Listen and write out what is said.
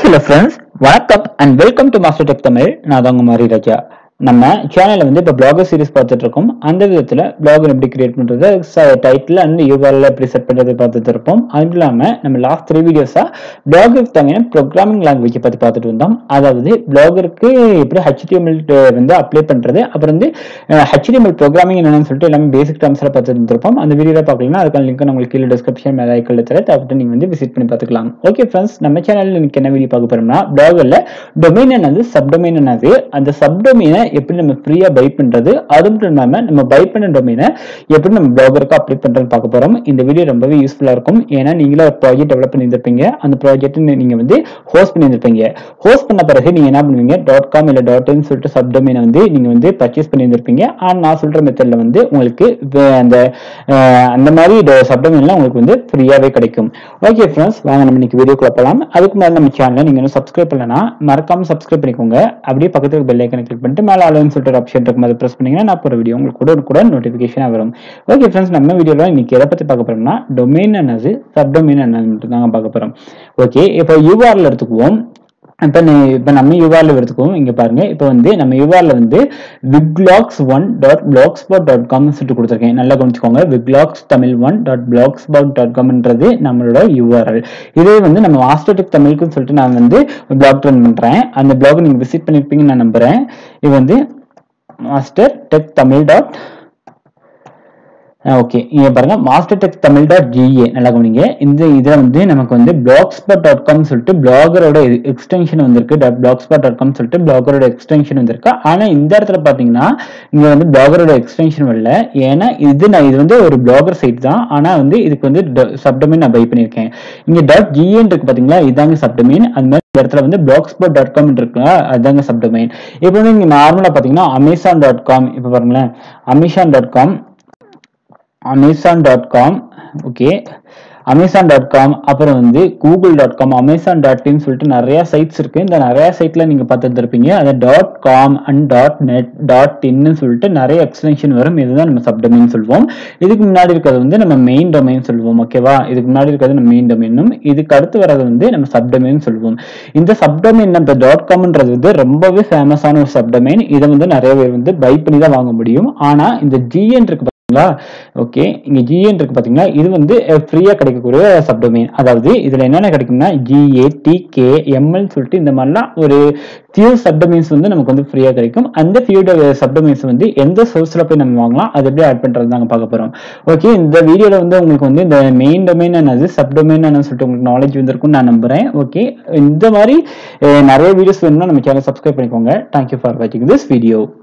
hello friends வணக்கம் and welcome to master tech Tamil நான் தான் உங்க மாதிரி ராஜா நம்ம சேனல்ல வந்து இப்போ பிளாகர் சீரிஸ் பார்த்துட்டு இருக்கோம் அந்த விதத்துல பிளாகர் எப்படி கிரியேட் பண்றது டைட்டில் அண்ட் யூஆர்எல் எப்படி செட் பண்றது பார்த்துட்டு இருப்போம் அது இல்லாம நம்ம லாஸ்ட் த்ரீ வீடியோஸா பிளாகருக்கு தேவையான ப்ரோக்ராமிங் லாங்குவேஜ் பத்தி பார்த்துட்டு வந்தோம் அதாவது பிளாகருக்கு எப்படி ஹெச்டிஎம்எல் வந்து அப்ளை பண்றது அப்புறம் வந்து ஹெச்டிஎம்எல் ப்ரோக்ராமிங் என்னன்னு சொல்லிட்டு எல்லாமே பேசிக் டேர்ம்ஸ்ல பார்த்துட்டு இருந்திருப்போம் அந்த வீடியோ பார்க்கலாம் அதுக்கான லிங்க் நான் உங்களுக்கு கீழே டிஸ்கிரிப்ஷன் மேலே ஐக்கல்ல தர தேவைப்பட்டு நீங்க வந்து விசிட் பண்ணி பார்த்துக்கலாம் ஓகே ஃப்ரெண்ட்ஸ் நம்ம சேனல்ல இன்னைக்கு என்ன வீடியோ பார்க்க போறோம்னா பிளாகர்ல டொமைன் என்னது சப்டொமைன் என்னது அந்த சப்டொமைனை எப்படி நம்ம ஃப்ரீயா பை பண்றது அது மட்டும் இல்லாம நம்ம பை பண்ண டொமைனை எப்படி நம்ம பிளாகருக்கு அப்ளை பண்றதுன்னு பார்க்க போறோம் இந்த வீடியோ ரொம்பவே யூஸ்ஃபுல்லா இருக்கும் ஏன்னா நீங்களே ஒரு ப்ராஜெக்ட் டெவலப் பண்ணியிருப்பீங்க அந்த ப்ராஜெக்ட் நீங்க வந்து ஹோஸ்ட் பண்ணியிருப்பீங்க ஹோஸ்ட் பண்ண பிறகு நீங்க என்ன பண்ணுவீங்க டாட் காம் இல்ல டாட் இன் சொல்லிட்டு சப்டொமைனை வந்து நீங்க வந்து பர்ச்சேஸ் பண்ணியிருந்திருப்பீங்க ஆனா நான் சொல்ற மெத்தட்ல வந்து உங்களுக்கு வே- அந்த அஹ், அந்த மாதிரி சப்டொமைன்லாம் உங்களுக்கு வந்து ஃப்ரீயாவே கிடைக்கும் ஓகே ஃப்ரெண்ட்ஸ் வாங்க நம்ம இன்னைக்கு வீடியோக்குள்ள போகலாம் அதுக்கு மேலே நம்ம சேனலை நீங்க இன்னும் சப்ஸ்கிரைப் பண்ணலனா மறக்காம சப்ஸ்கிரைப் பண்ணிக்கோங்க அப்படியே பக்கத்துல பெல் ஐக்கனை கிளிக் பண்ணிட்டு மேலே ஆளுன்னு சொல்லிட்டு ஒரு ஆப்ஷன் இருக்கும் அதை ப்ரெஸ் பண்ணீங்கன்னா நான் போகிற வீடியோ உங்களுக்கு கூட கூட நோட்டிஃபிகேஷனாக வரும் ஓகே ஃப்ரெண்ட்ஸ் நம்ம வீடியோவில் இன்னைக்கு எதை பற்றி பார்க்க போறோம்னா டொமைன் என்னது சப்டொமைன் என்னது மட்டும் தாங்க பார்க்க போறோம் ஓகே இப்போ யூஆர்ல எடுத்துக்குவோம் இப்போ இப்போ நம்ம யூஆர்ல எடுத்துக்குவோம் இங்க பாருங்க இப்போ வந்து நம்ம யூஆர்ல வந்து விக்லாக்ஸ் one dot blogspot dot com சொல்லிட்டு கொடுத்துருக்கேன் நல்லா கவனிச்சுக்கோங்க விக்லாக்ஸ் Tamil one dot blogspot dot காம்ன்றது நம்மளோட யூஆர்எல் இதே வந்து நம்ம மாஸ்டர்டெக் தமிழுக்குன்னு சொல்லிட்டு நான் வந்து பிளாக் ரன் பண்றேன் அந்த பிளாக் நீங்க விசிட் பண்ணிருப்பீங்கன்னு நான் நம்புறேன் இது வந்து master tech Tamil dot okay இங்க பாருங்க master tech Tamil dot GA நல்லா கவனிங்க இந்த இதுல வந்து நமக்கு வந்து பிளாக் ஸ்பாட் டாட் காம் சொல்லிட்டு பிளாகரோட எக்ஸ்டென்ஷன் வந்திருக்கு பிளாக் ஸ்பாட் டாட் காம் சொல்லிட்டு பிளாகரோட எக்ஸ்டென்ஷன் வந்திருக்கு ஆனா இந்த இடத்துல பாத்தீங்கன்னா இங்க வந்து பிளாகரோட எக்ஸ்டென்ஷன் வரல ஏன்னா இது நான் இது வந்து ஒரு பிளாகர் சைட் தான் ஆனா வந்து இதுக்கு வந்து சப்டமின் நான் பை பண்ணியிருக்கேன் இங்க டாட் ஜிஏன் இருக்கு பாத்தீங்களா இதாங்க சப்டமின் அது மாதிரி இந்த இடத்துல வந்து பிளாக் ஸ்பாட் டாட் காம் இருக்குங்களா அதுதாங்க சப்டமைன் இப்போ வந்து நீங்க நார்மலா பாத்தீங்கன்னா அமேசான் டாட் காம் இப்போ பாருங்களேன் Amazon dot com Amazon dot com okay Amazon dot com அப்புறம் வந்து Google dot com Amazon dot in சொல்லிட்டு நிறைய சைட்ஸ் இருக்கு இந்த நிறைய சைட்ல நீங்க பார்த்துட்டு இருப்பீங்க அதை dot com and dot net dot இன்னு சொல்லிட்டு நிறைய எக்ஸ்டென்ஷன் வரும் இதுதான் நம்ம சப்டொமைன் சொல்லுவோம் இதுக்கு முன்னாடி இருக்கிறது வந்து நம்ம மெயின் டொமைன் சொல்லுவோம் ஓகேவா இதுக்கு முன்னாடி இருக்கிறது நம்ம மெயின் டொமைனும் இதுக்கு அடுத்து வர்றது வந்து நம்ம சப்டொமைன் சொல்லுவோம் இந்த சப்டொமைன் இந்த டாட் காம்ன்றது வந்து ரொம்பவே ஃபேமஸான ஒரு சப்டொமைன் இதை வந்து நிறைய பேர் வந்து பை பண்ணி தான் வாங்க முடியும் ஆனா இந்த ஜிஎன் இருக்கு பாத்தீங்களா ஓகே இங்க ஜிஎன் இருக்கு பாத்தீங்களா இது வந்து ஃப்ரீயா கிடைக்கக்கூடிய சப்டொமைன் அதாவது இதுல என்னென்ன கிடைக்கும்னா ஜிஏ டிகே எம்எல் சொல்லிட்டு இந்த மாதிரிலாம் ஒரு ஃபியூ சப்டொமைன்ஸ் வந்து நமக்கு வந்து ஃப்ரீயா கிடைக்கும் அந்த ஃபியூ சப்டொமைன்ஸ் வந்து எந்த சோர்ஸ்ல போய் நம்ம வாங்கலாம் அது எப்படி ஆட் பண்றது தாங்க பார்க்க போறோம் ஓகே இந்த வீடியோல வந்து உங்களுக்கு வந்து இந்த மெயின் டொமைன் என்னது சப்டொமைன் என்ன சொல்லிட்டு உங்களுக்கு நாலேஜ் வந்திருக்கும்னு நான் நம்புறேன் ஓகே இந்த மாதிரி அஹ், நிறைய வீடியோஸ் வேணும்னா நம்ம சேனல் சப்ஸ்கிரைப் பண்ணிக்கோங்க தேங்க்யூ ஃபார் வாட்சிங் திஸ் வீடியோ